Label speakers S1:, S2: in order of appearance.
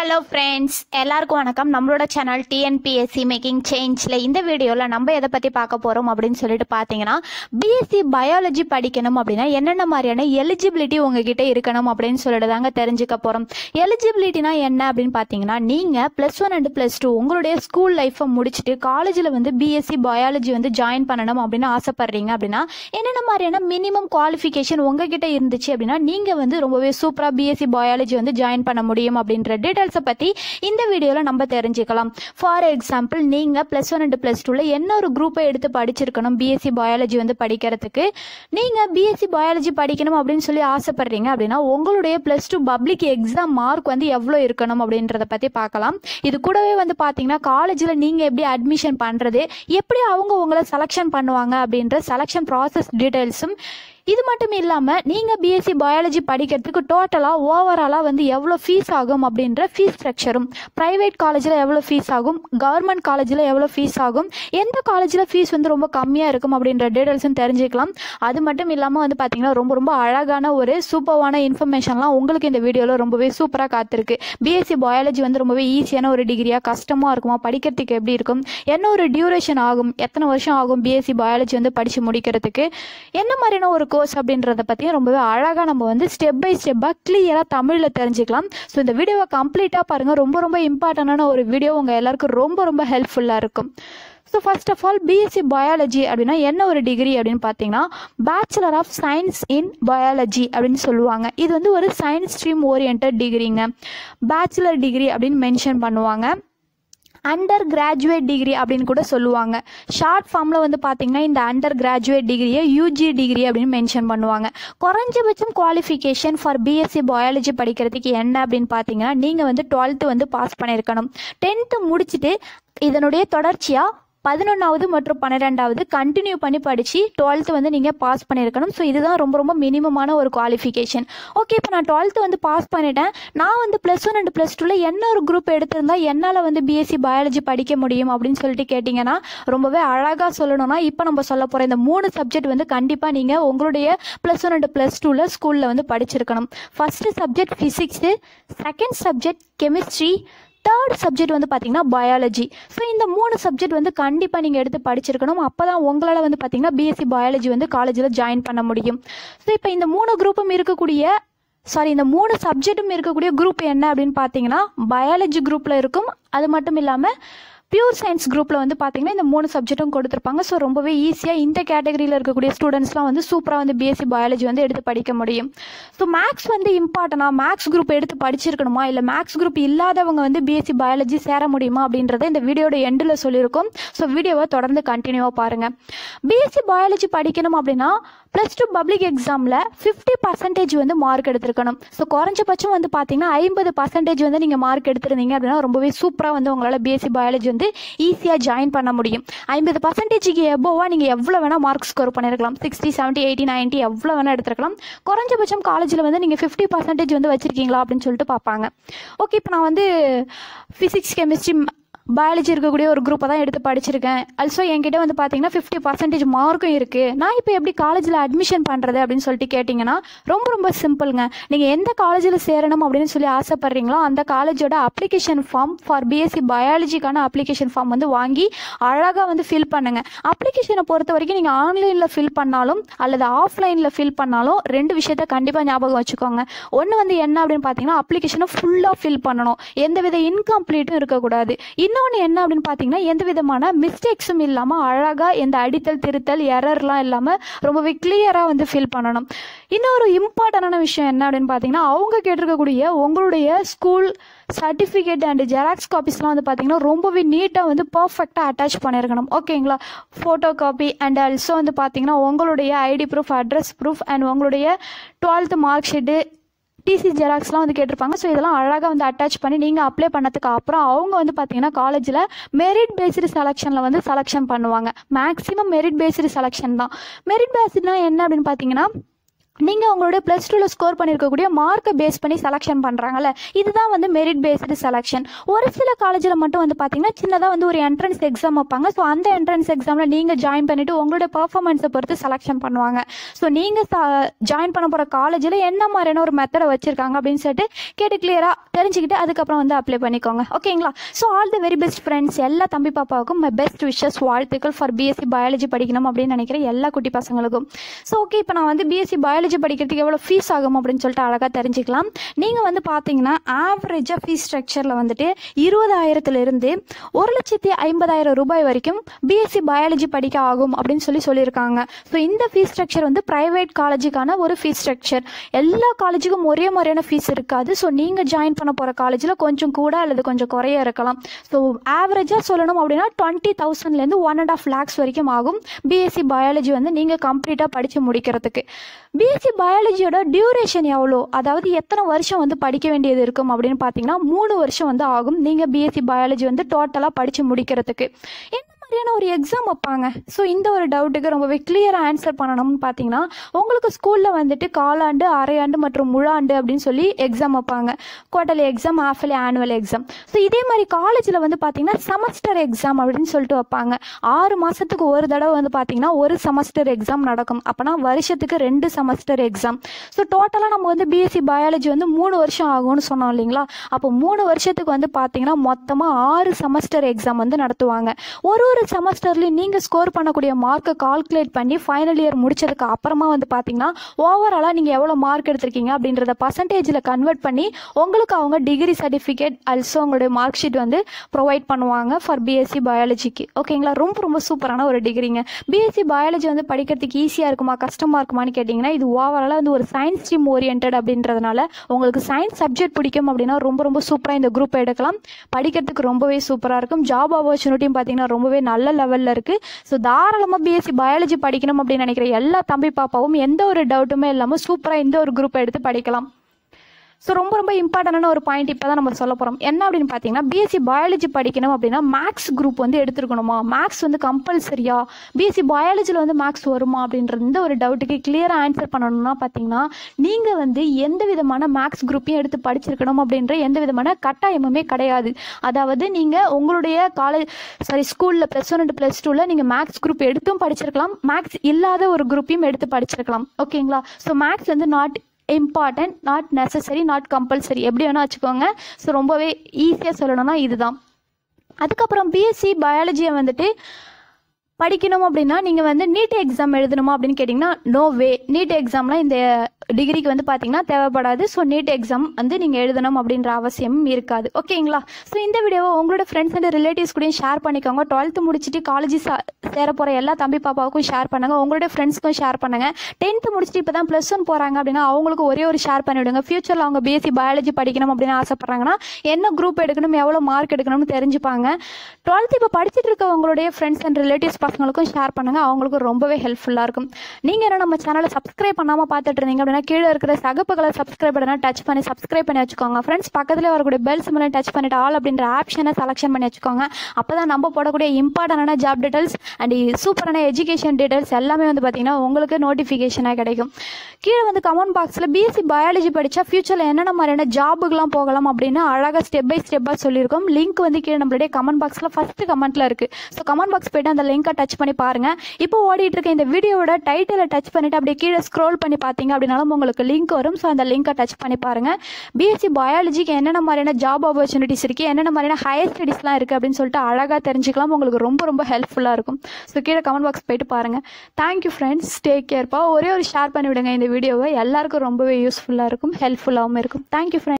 S1: hello friends எல்லாருக்கும் வணக்கம் நம்மளோட சேனல் டிஎன்பிஎஸ்சி மேக்கிங் சேஞ்சில் இந்த வீடியோவில் நம்ம எதை பற்றி பார்க்க போகிறோம் அப்படின்னு சொல்லிட்டு பார்த்தீங்கன்னா பிஎஸ்சி பயாலஜி படிக்கணும் அப்படின்னா என்னென்ன மாதிரியான எலிஜிபிலிட்டி உங்ககிட்ட இருக்கணும் அப்படின்னு சொல்லிட்டு தாங்க தெரிஞ்சுக்க போகிறோம் எலிஜிபிலிட்டினா என்ன அப்படின்னு பார்த்தீங்கன்னா நீங்கள் plus one and plus two உங்களுடைய ஸ்கூல் லைஃப்பை முடிச்சுட்டு காலேஜில் வந்து பிஎஸ்சி பயாலஜி வந்து ஜாயின் பண்ணணும் அப்படின்னு ஆசைப்படுறீங்க அப்படின்னா என்னென்ன மாதிரியான மினிமம் குவாலிஃபிகேஷன் உங்ககிட்ட இருந்துச்சு அப்படின்னா நீங்கள் வந்து ரொம்பவே சூப்பராக பிஎஸ்சி பயாலஜி வந்து ஜாயின் பண்ண முடியும் அப்படின்ற டீட்டெயில்ஸை பற்றி இந்த வீடியோவில் நம்ம தெரிஞ்சுக்கலாம் ஃபார் எக்ஸாம்பிள் நீங்கள் ப்ளஸ் ஒன் அண்ட் ப்ளஸ் டூவில் என்ன ஒரு குரூப்பை எடுத்து படிச்சிருக்கணும் பிஎஸ்சி பயாலஜி வந்து படிக்கிறதுக்கு நீங்கள் பிஎஸ்சி பயாலஜி படிக்கணும் அப்படின்னு சொல்லி ஆசைப்படுறீங்க அப்படின்னா உங்களுடைய plus two public exam mark வந்து எவ்வளோ இருக்கணும் அப்படின்றத பற்றி பார்க்கலாம் இது கூடவே வந்து பார்த்தீங்கன்னா காலேஜில் நீங்கள் எப்படி அட்மிஷன் பண்ணுறது எப்படி அவங்க உங்களை செலெக்ஷன் பண்ணுவாங்க அப்படின்ற செலெக்ஷன் ப்ராசஸ் டீட்டெயில்ஸும் இது மட்டும் இல்லாமல் நீங்கள் பிஎஸ்சி பயாலஜி படிக்கிறதுக்கு டோட்டலாக ஓவராலாக வந்து எவ்வளோ ஃபீஸ் ஆகும் அப்படின்ற ஃபீஸ் ஸ்ட்ரக்சரும் ப்ரைவேட் காலேஜில் எவ்வளோ ஃபீஸ் ஆகும் கவர்மெண்ட் காலேஜில் எவ்வளோ ஃபீஸ் ஆகும் எந்த காலேஜில் ஃபீஸ் வந்து ரொம்ப கம்மியாக இருக்கும் அப்படின்ற டீட்டெயில்ஸும் தெரிஞ்சுக்கலாம் அது மட்டும் இல்லாமல் வந்து பார்த்தீங்கன்னா ரொம்ப ரொம்ப அழகான ஒரு சூப்பர்வான இன்ஃபர்மேஷன்லாம் உங்களுக்கு இந்த வீடியோவில் ரொம்பவே சூப்பராக காத்திருக்கு பிஎஸ்சி பயாலஜி வந்து ரொம்பவே ஈஸியான ஒரு டிகிரியாக கஷ்டமாக இருக்குமா படிக்கிறதுக்கு எப்படி இருக்கும் என்ன ஒரு டியூரேஷன் ஆகும் எத்தனை வருஷம் ஆகும் பிஎஸ்சி பயாலஜி வந்து படித்து முடிக்கிறதுக்கு என்ன மாதிரியான ஒரு கோர்ஸ் அப்படின்றத பற்றியும் ரொம்பவே அழகாக நம்ம வந்து ஸ்டெப் பை ஸ்டெப்பாக கிளியராக தமிழில் தெரிஞ்சுக்கலாம் ஸோ இந்த வீடியோவை கம்ப்ளீட்டாக பாருங்கள் ரொம்ப ரொம்ப இம்பார்ட்டண்டான ஒரு வீடியோ உங்கள் எல்லாருக்கும் ரொம்ப ரொம்ப ஹெல்ப்ஃபுல்லாக இருக்கும் so first of all BSc biology அப்படின்னா என்ன ஒரு டிகிரி அப்படின்னு பார்த்தீங்கன்னா bachelor of science in biology அப்படின்னு சொல்லுவாங்க இது வந்து ஒரு சயின்ஸ் ஸ்ட்ரீம் ஓரியன்ட் டிகிரிங்க பேச்சுலர் டிகிரி அப்படின்னு மென்ஷன் பண்ணுவாங்க அண்டர் கிராஜுவேட் டிகிரி அப்படின்னு கூட சொல்லுவாங்க ஷார்ட் ஃபார்மில் வந்து பார்த்தீங்கன்னா இந்த அண்டர் கிராஜுவேட் டிகிரியை யூஜி டிகிரி அப்படின்னு மென்ஷன் பண்ணுவாங்க குறைஞ்சபட்சம் குவாலிஃபிகேஷன் ஃபார் பிஎஸ்சி பயாலஜி படிக்கிறதுக்கு என்ன அப்படின்னு பார்த்தீங்கன்னா நீங்கள் வந்து டுவெல்த்து வந்து பாஸ் பண்ணியிருக்கணும் டென்த்து முடிச்சுட்டு இதனுடைய தொடர்ச்சியாக பதினொன்றாவது மற்றும் பன்னிரெண்டாவது கண்டினியூ பண்ணி படித்து டுவெல்த்து வந்து நீங்கள் பாஸ் பண்ணியிருக்கணும் ஸோ இதுதான் ரொம்ப ரொம்ப மினிமமான ஒரு குவாலிஃபிகேஷன் ஓகே இப்போ நான் டுவெல்த்து வந்து பாஸ் பண்ணிட்டேன் நான் வந்து ப்ளஸ் ஒன் அண்ட் ப்ளஸ் டூவில் என்ன ஒரு குரூப் எடுத்திருந்தா என்னால் வந்து பிஎஸ்சி பயாலஜி படிக்க முடியும் அப்படின்னு சொல்லிட்டு கேட்டிங்கன்னா ரொம்பவே அழகாக சொல்லணும்னா இப்போ நம்ம சொல்ல போகிற இந்த மூணு சப்ஜெக்ட் வந்து கண்டிப்பாக நீங்கள் உங்களுடைய ப்ளஸ் ஒன் அண்ட் ப்ளஸ் டூவில் ஸ்கூலில் வந்து படிச்சிருக்கணும் first subject physics second subject chemistry third subject வந்து பார்த்தீங்கன்னா பயாலஜி ஸோ இந்த மூணு சப்ஜெக்ட் வந்து கண்டிப்பாக நீங்கள் எடுத்து படிச்சிருக்கணும் அப்போ தான் உங்களால் வந்து பார்த்தீங்கன்னா பிஎஸ்சி பயாலஜி வந்து காலேஜில் ஜாயின் பண்ண முடியும் ஸோ இப்போ இந்த மூணு குரூப்பும் இருக்கக்கூடிய சாரி இந்த மூணு சப்ஜெக்ட்டும் இருக்கக்கூடிய குரூப் என்ன அப்படின்னு பார்த்தீங்கன்னா பயாலஜி குரூப்பில் இருக்கும் அது மட்டும் இல்லாமல் பியூர் சயின்ஸ் குரூப்பில் வந்து பார்த்தீங்கன்னா இந்த மூணு சப்ஜெக்ட்டும் கொடுத்துருப்பாங்க ஸோ ரொம்பவே ஈஸியாக இந்த கேட்டகரியில் இருக்கக்கூடிய ஸ்டூடெண்ட்ஸ்லாம் வந்து சூப்பராக வந்து பிஎஸ்சி பயாலஜி வந்து எடுத்து படிக்க முடியும் ஸோ மேக்ஸ் வந்து இம்பார்ட்டனாக மேக்ஸ் குரூப் எடுத்து படிச்சிருக்கணுமா இல்லை மேக்ஸ் குரூப் இல்லாதவங்க வந்து பிஎஸ்சி பயாலஜி சேர முடியுமா அப்படின்றத இந்த வீடியோட எண்டில் சொல்லியிருக்கோம் ஸோ வீடியோவை தொடர்ந்து கண்டினியூவாக பாருங்கள் பிஎஸ்சி பயாலஜி படிக்கணும் அப்படின்னா ப்ளஸ் டூ பப்ளிக் எக்ஸாமில் ஃபிஃப்டி பர்சன்டேஜ் வந்து மார்க் எடுத்திருக்கணும் ஸோ குறைஞ்சபட்சம் வந்து பார்த்தீங்கன்னா ஐம்பது பர்சன்டேஜ் வந்து நீங்கள் மார்க் எடுத்திருந்தீங்க அப்படின்னா ரொம்பவே சூப்பராக வந்து உங்களால் பிஎஸ்சி பயாலஜி வந்து ஈஸியாக ஜாயின் பண்ண முடியும் ஐம்பது பர்சன்டேஜுக்கு எபோவாக நீங்கள் எவ்வளோ வேணால் மார்க் ஸ்கோர் பண்ணியிருக்கலாம் சிக்ஸ்டி செவன்ட்டி எயிட்டி நைன்ட்டி எவ்வளோ வேணால் எடுத்துருக்கலாம் குறைஞ்சபட்சம் காலேஜில் வந்து நீங்கள் ஃபிஃப்டி பர்சன்டேஜ் வந்து வச்சுருக்கீங்களா அப்படின்னு சொல்லிட்டு பார்ப்பாங்க ஓகே இப்போ நான் வந்து ஃபிசிக்ஸ் கெமிஸ்ட்ரி பயாலஜி இருக்கக்கூடிய ஒரு குரூப்பை தான் எடுத்து படிச்சிருக்கேன் ஆல்சோ என்கிட்ட வந்து பார்த்தீங்கன்னா ஃபிஃப்டி பர்சன்டேஜ் மார்க்கும் இருக்குது நான் இப்போ எப்படி காலேஜில் அட்மிஷன் பண்ணுறது அப்படின்னு சொல்லிட்டு கேட்டிங்கன்னா ரொம்ப ரொம்ப சிம்பிளுங்க நீங்கள் எந்த காலேஜில் சேரணும் அப்படின்னு சொல்லி ஆசைப்பட்றீங்களோ அந்த காலேஜோட அப்ளிகேஷன் ஃபார்ம் ஃபார் பிஎஸ்சி பயாலஜிக்கான அப்ளிகேஷன் ஃபார்ம் வந்து வாங்கி அழகாக வந்து ஃபில் பண்ணுங்கள் அப்ளிகேஷனை பொறுத்த வரைக்கும் நீங்கள் ஆன்லைனில் ஃபில் பண்ணாலும் அல்லது ஆஃப்லைனில் ஃபில் பண்ணாலும் ரெண்டு விஷயத்த கண்டிப்பாக ஞாபகம் வச்சுக்கோங்க ஒன்று வந்து என்ன அப்படின்னு பார்த்தீங்கன்னா அப்ளிகேஷனை ஃபுல்லாக ஃபில் பண்ணணும் எந்தவித இன்கம்ப்ளீட்டும் இருக்கக்கூடாது இன்னொன்று என்ன அப்படின்னு பார்த்தீங்கன்னா எந்த விதமான மிஸ்டேக்ஸும் இல்லாமல் அழகாக எந்த அடித்தல் திருத்தல் எரர்லாம் இல்லாமல் ரொம்பவே கிளியராக வந்து ஃபில் பண்ணணும் இன்னொரு இம்பார்ட்டண்டான விஷயம் என்ன அப்படின்னு பார்த்தீங்கன்னா அவங்க கேட்டிருக்கக்கூடிய உங்களுடைய ஸ்கூல் சர்டிஃபிகேட் அண்ட் ஜெராக்ஸ் காப்பீஸ்லாம் வந்து பார்த்தீங்கன்னா ரொம்பவே நீட்டாக வந்து பர்ஃபெக்டாக அட்டாச் பண்ணியிருக்கணும் ஓகேங்களா ஃபோட்டோ காப்பி அண்ட் ஆல்சோ வந்து பார்த்தீங்கன்னா உங்களுடைய ID proof address proof and உங்களுடைய டுவெல்த் மார்க் ஷீட்டு டிசி ஜெராக்ஸ்லாம் வந்து கேட்டிருப்பாங்க ஸோ இதெல்லாம் அழகாக வந்து அட்டாச் பண்ணி நீங்கள் அப்ளை பண்ணதுக்கு அப்புறம் அவங்க வந்து பார்த்தீங்கன்னா காலேஜில் மெரிட் பேஸ்டு செலெக்ஷனில் வந்து செலெக்ஷன் பண்ணுவாங்க மேக்ஸிமம் மெரிட் பேஸ்டு செலெக்ஷன் தான் மெரிட் பேஸ்டுனா என்ன அப்படின்னு பார்த்தீங்கன்னா நீங்கள் உங்களுடைய ப்ளஸ் டூவில் ஸ்கோர் பண்ணியிருக்கக்கூடிய மார்க்கை பேஸ் பண்ணி செலெக்ஷன் பண்ணுறாங்கல்ல இதுதான் வந்து மெரிட் பேஸ்டு செலெக்ஷன் ஒரு சில காலேஜில் மட்டும் வந்து பார்த்தீங்கன்னா சின்னதாக வந்து ஒரு என்ட்ரன்ஸ் எக்ஸாம் வைப்பாங்க ஸோ அந்த என்ட்ரன்ஸ் எக்ஸாமில் நீங்கள் ஜாயின் பண்ணிவிட்டு உங்களுடைய பர்ஃபார்மன்ஸை பொறுத்து செலெக்ஷன் பண்ணுவாங்க ஸோ நீங்கள் ஜாயின் பண்ண போகிற காலேஜில் என்ன மாதிரியான ஒரு மெத்தடை வச்சுருக்காங்க அப்படின்னு சொல்லிட்டு கேட்டு கிளியராக தெரிஞ்சுக்கிட்டு அதுக்கப்புறம் வந்து அப்ளை பண்ணிக்கோங்க ஓகேங்களா so all the very best friends எல்லா தம்பி பாப்பாவுக்கும் மை பெஸ்ட் விஷஸ் வாழ்த்துக்கள் ஃபார் பிஎஸ்சி பயாலஜி படிக்கணும் அப்படின்னு நினைக்கிற எல்லா குட்டி பசங்களுக்கும் ஸோ ஓகே இப்போ நான் வந்து பிஎஸ்சி பயாலஜி படிக்கிறதுக்கு எவ்வளோ ஃபீஸ் ஆகும் அப்படின்னு சொல்லிட்டு அழகாக தெரிஞ்சுக்கலாம் நீங்கள் வந்து பார்த்தீங்கன்னா ஆவரேஜாக ஃபீஸ் ஸ்ட்ரக்சரில் வந்துட்டு இருபதாயிரத்துலேருந்து ஒரு லட்சத்தி ஐம்பதாயிரம் ரூபாய் வரைக்கும் பிஎஸ்சி பயாலஜி படிக்க ஆகும் அப்படின்னு சொல்லி சொல்லியிருக்காங்க ஸோ இந்த ஃபீஸ் ஸ்ட்ரக்சர் வந்து ப்ரைவேட் காலேஜுக்கான ஒரு ஃபீஸ் ஸ்ட்ரக்சர் எல்லா காலேஜுக்கும் ஒரே மாதிரியான ஃபீஸ் இருக்காது ஸோ நீங்கள் ஜாயின் பண்ண போகிற காலேஜில் கொஞ்சம் கூட அல்லது கொஞ்சம் குறைய இருக்கலாம் ஸோ ஆவரேஜாக சொல்லணும் அப்படின்னா டுவெண்ட்டி தௌசண்ட்லேருந்து ஒன் அண்ட் ஆஃப் லேக்ஸ் வரைக்கும் ஆகும் பிஎஸ்சி பயாலஜி வந்து நீங்கள் கம்ப்ளீட்டாக படித்து முடிக்கிறதுக்கு பிஎஸ்சி பயாலஜியோட டியூரேஷன் எவ்வளோ அதாவது எத்தனை வருஷம் வந்து படிக்க வேண்டியது இருக்கும் அப்படின்னு பார்த்தீங்கன்னா மூணு வருஷம் வந்து ஆகும் நீங்கள் பிஎஸ்சி பயாலஜி வந்து டோட்டலாக படித்து முடிக்கிறதுக்கு என்ன மாதிரியான ஒரு எக்ஸாம் வைப்பாங்க ஸோ இந்த ஒரு டவுட்டுக்கு ரொம்பவே கிளியராக ஆன்சர் பண்ணணும்னு பார்த்தீங்கன்னா உங்களுக்கு ஸ்கூலில் வந்துட்டு காலாண்டு அரையாண்டு மற்றும் முழாண்டு அப்படின்னு சொல்லி எக்ஸாம் வைப்பாங்க quarterly exam halfly annual exam so இதே மாதிரி காலேஜில் வந்து பார்த்தீங்கன்னா செமஸ்டர் எக்ஸாம் அப்படின்னு சொல்லிட்டு வைப்பாங்க ஆறு மாதத்துக்கு ஒரு தடவை வந்து பார்த்தீங்கன்னா ஒரு செமஸ்டர் எக்ஸாம் நடக்கும் அப்போனா வருஷத்துக்கு ரெண்டு செமஸ்டர் எக்ஸாம் ஸோ டோட்டலாக நம்ம வந்து பிஎஸ்சி பயாலஜி வந்து மூணு வருஷம் ஆகும்னு சொன்னோம் இல்லைங்களா அப்போ மூணு வருஷத்துக்கு வந்து பார்த்தீங்கன்னா மொத்தமாக ஆறு செமஸ்டர் எக்ஸாம் வந்து நடத்துவாங்க ஒரு ஒரு செமஸ்டர்லையும் நீங்கள் ஸ்கோர் பண்ணக்கூடிய மார்க்கை கால்குலேட் பண்ணி ஃபைனல் இயர் முடிச்சதுக்கு அப்புறமா வந்து பார்த்தீங்கன்னா ஓவராலாக நீங்கள் எவ்வளோ மார்க் எடுத்திருக்கீங்க அப்படின்றத பர்சன்டேஜில் கன்வெர்ட் பண்ணி உங்களுக்கு அவங்க டிகிரி சர்டிஃபிகேட் அல்சோ உங்களுடைய மார்க் ஷீட் வந்து ப்ரொவைட் பண்ணுவாங்க ஃபார் பிஎஸ்சி பயாலஜிக்கு ஓகேங்களா ரொம்ப ரொம்ப சூப்பரான ஒரு டிகிரிங்க பிஎஸ்சி பயாலஜி வந்து படிக்கிறதுக்கு ஈஸியாக இருக்குமா கஷ்டமாக இருக்குமான்னு கேட்டிங்கன்னா இது ஓவராலாக வந்து ஒரு சயின்ஸ் ஸ்ட்ரீம் ஓரியன்ட் அப்படின்றதுனால உங்களுக்கு சயின்ஸ் சப்ஜெக்ட் பிடிக்கும் அப்படின்னா ரொம்ப ரொம்ப சூப்பராக இந்த குரூப் எடுக்கலாம் படிக்கிறதுக்கு ரொம்பவே சூப்பராக இருக்கும் ஜாப் ஆப்பர்ச்சுனிட்டியும் பார்த்தீங்கன்னா ரொம்பவே நல்ல லெவலில் இருக்குது ஸோ தாராளமாக பிஎஸ்சி பயாலஜி படிக்கணும் அப்படின்னு நினைக்கிற எல்லா தம்பி பாப்பாவும் எந்த ஒரு டவுட்டுமே இல்லாமல் சூப்பராக இந்த ஒரு குரூப் எடுத்து படிக்கலாம் ஸோ ரொம்ப ரொம்ப இம்பார்ட்டண்டான ஒரு பாயிண்ட் இப்போ தான் நம்ம சொல்ல போகிறோம் என்ன அப்படின்னு பார்த்தீங்கன்னா பிஎஸ்சி பயாலஜி படிக்கணும் அப்படின்னா மேக்ஸ் குரூப் வந்து எடுத்துருக்கணுமா மேக்ஸ் வந்து கம்பல்சரியா பிஎஸ்சி பயாலஜியில் வந்து மேக்ஸ் வருமா அப்படின்ற இந்த ஒரு டவுட்டுக்கு கிளியராக ஆன்சர் பண்ணணும்னா பார்த்தீங்கன்னா நீங்கள் வந்து எந்த விதமான மேக்ஸ் குரூப்பையும் எடுத்து படிச்சிருக்கணும் அப்படின்ற எந்த விதமான கட்டாயமுமே கிடையாது அதாவது நீங்கள் உங்களுடைய காலேஜ் சாரி ஸ்கூலில் ப்ளஸ் ஒன் அண்ட் ப்ளஸ் டூவில் நீங்கள் மேக்ஸ் குரூப் எடுத்தும் படிச்சிருக்கலாம் மேக்ஸ் இல்லாத ஒரு குரூப்பையும் எடுத்து படிச்சிருக்கலாம் ஓகேங்களா ஸோ மேக்ஸ் வந்து not important not necessary not compulsory எப்படி வேணால் வச்சுக்கோங்க ஸோ ரொம்பவே ஈஸியாக சொல்லணும்னா இதுதான் அதுக்கப்புறம் பிஎஸ்சி பயாலஜியை வந்துட்டு படிக்கணும் அப்படின்னா நீங்கள் வந்து நீட் எக்ஸாம் எழுதணுமா அப்படின்னு கேட்டிங்கன்னா நோ வே நீட் எக்ஸாம்லாம் இந்த டிகிரிக்கு வந்து பார்த்தீங்கன்னா தேவைப்படாது ஸோ நீட் எக்ஸாம் வந்து நீங்கள் எழுதணும் அப்படின்ற அவசியம் இருக்காது ஓகேங்களா ஸோ இந்த வீடியோவை உங்களோட ஃப்ரெண்ட்ஸ் அண்ட் ரிலேட்டிவ்ஸ் கூடயும் ஷேர் பண்ணிக்கோங்க டுவெல்த்து முடிச்சுட்டு காலேஜ் சேர போகிற எல்லா தம்பி பாப்பாவுக்கும் ஷேர் பண்ணுங்கள் உங்களோட ஃப்ரெண்ட்ஸ்க்கும் ஷேர் பண்ணுங்கள் டென்த்து முடிச்சுட்டு இப்போ தான் ப்ளஸ் ஒன் போகிறாங்க அப்படின்னா அவங்களுக்கு ஒரே ஒரு ஷேர் பண்ணிவிடுங்க ஃபியூச்சரில் அவங்க பிஎஸ்சி பயாலஜி படிக்கணும் அப்படின்னு ஆசைப்பட்றாங்கன்னா என்ன குரூப் எடுக்கணும் எவ்வளோ மார்க் எடுக்கணும்னு தெரிஞ்சுப்பாங்க டுவெல்த் இப்போ படிச்சுட்டு இருக்க உங்களுடைய ஃப்ரெண்ட்ஸ் அண்ட் ரிலேட்டிவ்ஸ் பசங்களுக்கும் ஷேர் பண்ணுங்கள் அவங்களுக்கும் ரொம்பவே ஹெல்ப்ஃபுல்லாக இருக்கும் நீங்கள் என்ன நம்ம சேனலை சப்ஸ்கிரைப் பண்ணாமல் பார்த்துட்டு இருந்தீங்க அப்படின்னா கீழே இருக்கிற சகப்பு கலர் சப்ஸ்கிரைப் பட்டனை டச் பண்ணி சப்ஸ்கிரைப் பண்ணி வச்சுக்கோங்க ஃப்ரெண்ட்ஸ் பக்கத்தில் வரக்கூடிய பெல் சிம்லையும் டச் பண்ணிட்டு ஆல் அப்படின்ற ஆப்ஷனை செலெக்ஷன் பண்ணி வச்சுக்கோங்க அப்போ தான் நம்ம போடக்கூடிய இம்பார்ட்டண்டான ஜாப் டீட்டெயில்ஸ் அண்ட் சூப்பரான எஜுகேஷன் டீட்டெயில்ஸ் எல்லாமே வந்து பார்த்தீங்கன்னா உங்களுக்கு நோட்டிஃபிகேஷனாக கிடைக்கும் கீழே வந்து கமெண்ட் பாக்ஸில் பிஎஸ்சி பயாலஜி படித்தா ஃபியூச்சரில் என்னென்ன மாதிரியான ஜாபுக்கெலாம் போகலாம் அப்படின்னு அழகாக ஸ்டெப் பை ஸ்டெப்பாக சொல்லியிருக்கோம் லிங்க் வந்து கீழே நம்மளுடைய கமெண்ட் பாக்ஸில் ஃபஸ்ட்டு கமெண்ட்டில் இருக்குது ஸோ கமெண்ட் பாக்ஸ் போய்ட்டு அந்த லிங்கை டச் பண்ணி பாருங்கள் இப்போ ஓடிட்டு இருக்க இந்த வீடியோவோட டைட்டிலை டச் பண்ணிவிட்டு அப்படியே கீழே ஸ்க்ரோல் பண்ணி பார்த்தீங்க அப்படின்னாலும் உங்களுக்கு லிங்க் வரும் ஸோ அந்த லிங்கை டச் பண்ணி பாருங்கள் பிஎஸ்சி பயாலஜிக்கு என்னென்ன மாதிரியான ஜாப் ஆப்பர்ச்சுனிட்டிஸ் இருக்குது என்னென்ன மாதிரியான ஹையர் ஸ்டடீஸ்லாம் இருக்குது அப்படின்னு சொல்லிட்டு அழகாக தெரிஞ்சுக்கலாம் உங்களுக்கு ரொம்ப ரொம்ப ஹெல்ப்ஃபுல்லாக இருக்கும் ஸோ கீழே கமெண்ட் பாக்ஸ் போயிட்டு பாருங்கள் தேங்க்யூ ஃப்ரெண்ட்ஸ் டேக் கேர்ப்பா ஒரே ஒரு ஷேர் பண்ணி விடுங்க இந்த வீடியோவை எல்லாருக்கும் ரொம்பவே யூஸ்ஃபுல்லாக இருக்கும் ஹெல்ப்ஃபுல்லாகவும் இருக்கும் தேங்க்யூ ஃப்ரெண்ட்ஸ்